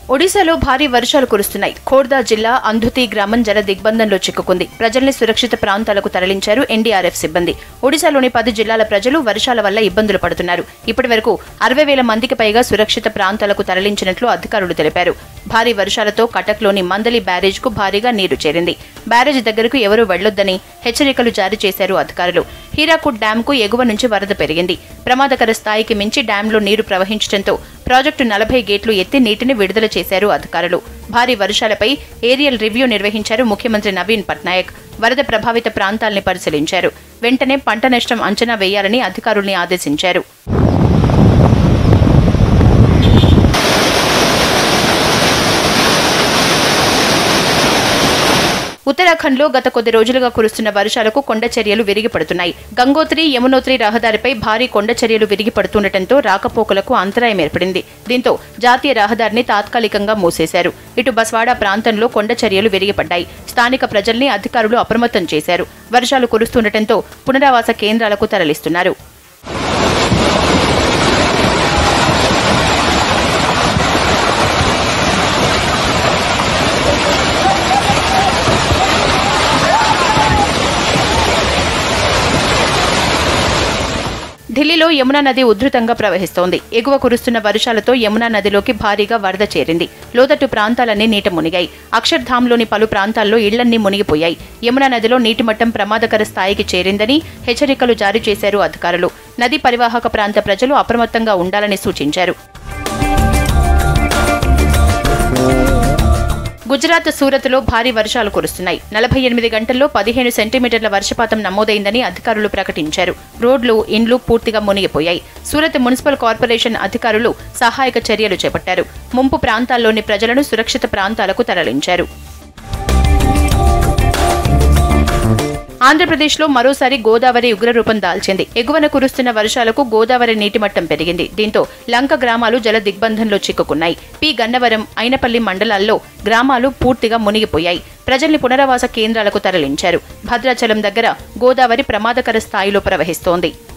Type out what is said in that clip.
ఒడిశాలో భారీ వర్షాలు కురుస్తున్నాయి ఖోర్దా జిల్లా అంధుతి గ్రామం జల దిగ్బంధంలో చిక్కుకుంది ప్రజల్ని సురక్షిత ప్రాంతాలకు తరలించారు ఎన్డీఆర్ఎఫ్ సిబ్బంది ఒడిశాలోని పది జిల్లాల ప్రజలు వర్షాల వల్ల ఇబ్బందులు పడుతున్నారు ఇప్పటి వరకు అరవై వేల మందికి పైగా సురక్షిత ప్రాంతాలకు తరలించినట్లు అధికారులు తెలిపారు భారీ వర్షాలతో కటక్లోని మందలి బ్యారేజ్ కు భారీగా నీరు చేరింది బ్యారేజ్ దగ్గరకు ఎవరూ వెళ్లొద్దని హెచ్చరికలు జారీ చేశారు అధికారులు హీరాకుడ్ డ్యాం కు ఎగువ నుంచి వరద పెరిగింది ప్రమాదకర స్థాయికి మించి డ్యాంలో నీరు ప్రవహించడంతో ప్రాజెక్టు నలభై గేట్లు ఎత్తి నీటిని విడుదల చేశారు అధికారులు భారీ వర్షాలపై ఏరియల్ రివ్యూ నిర్వహించారు ముఖ్యమంత్రి నవీన్ పట్నాయక్ వరద ప్రభావిత ప్రాంతాల్ని పరిశీలించారు వెంటనే పంట నష్టం అంచనా వేయాలని అధికారుల్ని ఆదేశించారు ఉత్తరాఖండ్లో గత కొద్ది రోజులుగా కురుస్తున్న వర్షాలకు కొండ చర్యలు విరిగిపడుతున్నాయి గంగోత్రి యమునోత్రి రహదారిపై భారీ కొండ చర్యలు విరిగిపడుతుండటంతో రాకపోకలకు అంతరాయం ఏర్పడింది దీంతో జాతీయ రహదారిని తాత్కాలికంగా మూసేశారు ఇటు బస్వాడా ప్రాంతంలో కొండ చర్యలు విరిగిపడ్డాయి స్థానిక ప్రజల్ని అధికారులు అప్రమత్తం చేశారు వర్షాలు కురుస్తుండటంతో పునరావాస కేంద్రాలకు తరలిస్తున్నారు ఢిల్లీలో యమునా నది ఉధృతంగా ప్రవహిస్తోంది ఎగువ కురుస్తున్న వర్షాలతో యమునా నదిలోకి భారీగా వరద చేరింది లోతట్టు ప్రాంతాలన్నీ నీట మునిగాయి అక్షర్ధామ్లోని పలు ప్రాంతాల్లో ఇళ్లన్నీ మునిగిపోయాయి యమునా నదిలో నీటి మట్టం ప్రమాదకర స్థాయికి చేరిందని హెచ్చరికలు జారీ చేశారు అధికారులు నది పరివాహక ప్రాంత ప్రజలు అప్రమత్తంగా ఉండాలని సూచించారు గుజరాత్ సూరత్లో భారీ వర్షాలు కురుస్తున్నాయి నలభై ఎనిమిది గంటల్లో పదిహేను సెంటీమీటర్ల వర్షపాతం నమోదైందని అధికారులు ప్రకటించారు రోడ్లు ఇండ్లు పూర్తిగా మునిగిపోయాయి సూరత్ మున్సిపల్ కార్పొరేషన్ అధికారులు సహాయక చర్యలు చేపట్టారు ముంపు ప్రాంతాల్లోని ప్రజలను సురక్షిత ప్రాంతాలకు తరలించారు ఆంధ్రప్రదేశ్లో మరోసారి గోదావరి ఉగ్రరూపం దాల్చింది ఎగువన కురుస్తున్న వర్షాలకు గోదావరి నీటిమట్టం పెరిగింది దీంతో లంక గ్రామాలు జల దిగ్బంధంలో చిక్కుకున్నాయి పి గన్నవరం అయినపల్లి మండలాల్లో గ్రామాలు పూర్తిగా మునిగిపోయాయి ప్రజల్ని పునరావాస కేంద్రాలకు తరలించారు భద్రాచలం దగ్గర గోదావరి ప్రమాదకర స్థాయిలో ప్రవహిస్తోంది